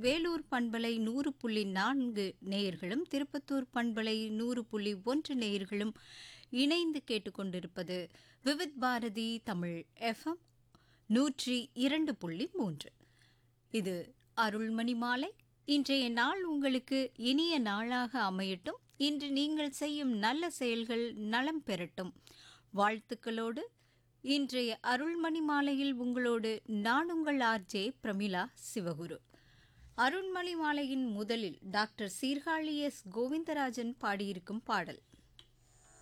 வேலூர் பண்பலை நூறு புள்ளி நான்கு நேயர்களும் திருப்பத்தூர் பண்பலை நூறு புள்ளி ஒன்று நேயர்களும் இணைந்து கேட்டுக்கொண்டிருப்பது விவித் பாரதி தமிழ் எஃப்எம் நூற்றி இரண்டு புள்ளி மூன்று இது அருள்மணி மாலை இன்றைய நாள் உங்களுக்கு இனிய நாளாக அமையட்டும் இன்று நீங்கள் செய்யும் நல்ல செயல்கள் நலம் பெறட்டும் வாழ்த்துக்களோடு இன்றைய அருள்மணி மாலையில் உங்களோடு நான் உங்கள் ஆர்ஜே பிரமிளா சிவகுரு அருள்மணி மாலையின் முதலில் டாக்டர் சீர்காழி எஸ் கோவிந்தராஜன் பாடியிருக்கும் பாடல்